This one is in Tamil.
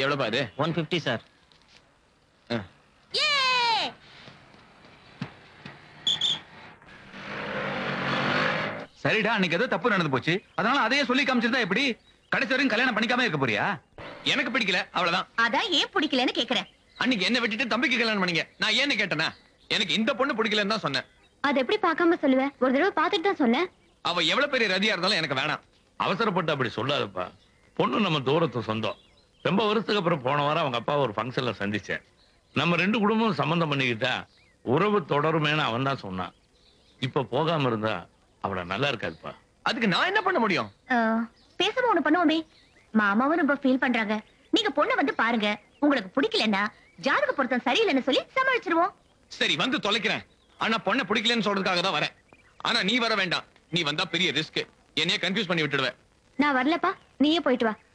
எவ்வளவு அது ஒன் பிப்டி சார் சரிடா அன்னைக்கு ஏதோ தப்பு நடந்து போச்சு அதனால அதையே சொல்லி காமிச்சிருந்தா எப்படி கடைசி வரைக்கும் கல்யாணம் பண்ணிக்காம இருக்க போறியா எனக்கு பிடிக்கல அவ்வளவுதான் அதான் ஏன் பிடிக்கலன்னு கேக்குறேன் அன்னைக்கு என்ன விட்டுட்டு தம்பிக்கு கல்யாணம் பண்ணீங்க நான் ஏன்னு கேட்டேனா எனக்கு இந்த பொண்ணு பிடிக்கலன்னு தான் சொன்னேன் அது எப்படி பார்க்காம சொல்லுவேன் ஒரு தடவை பார்த்துட்டு தான் சொன்னேன் அவ எவ்வளவு பெரிய ரதியா இருந்தாலும் எனக்கு வேணாம் அவசரப்பட்டு அப்படி சொல்லாதப்பா பொண்ணு நம்ம தூரத்து சொந்தம் ரொம்ப வருஷத்துக்கு அப்புறம் போன வாரம் அவங்க அப்பா ஒரு ஃபங்க்ஷன்ல சந்திச்சேன் நம்ம ரெண்டு குடும்பமும் சம்மந்தம் பண்ணிக்கிட்டா உறவு தொடருமேன்னு அவன் தான் சொன்னான் இப்ப போகாம இருந்தா அவள நல்லா இருக்காதுப்பா அதுக்கு நான் என்ன பண்ண முடியும் அஹ், பேசாம ஒண்ணு பண்ணுவோமே மாமாவும் ரொம்ப ஃபீல் பண்றாங்க நீங்க பொண்ணை வந்து பாருங்க உங்களுக்கு பிடிக்கலன்னா ஜாதக பொருத்தம் சரியில்லைன்னு சொல்லி சமாளிச்சிருவோம் சரி வந்து தொலைக்கிறேன் ஆனா பொண்ணை பிடிக்கலன்னு சொல்றதுக்காக தான் வரேன் ஆனா நீ வர வேண்டாம் நீ வந்தா பெரிய ரிஸ்க் என்னைய கன்ஃபியூஸ் பண்ணி விட்டுடுவ நான் வரலப்பா நீயே போயிட்டு வா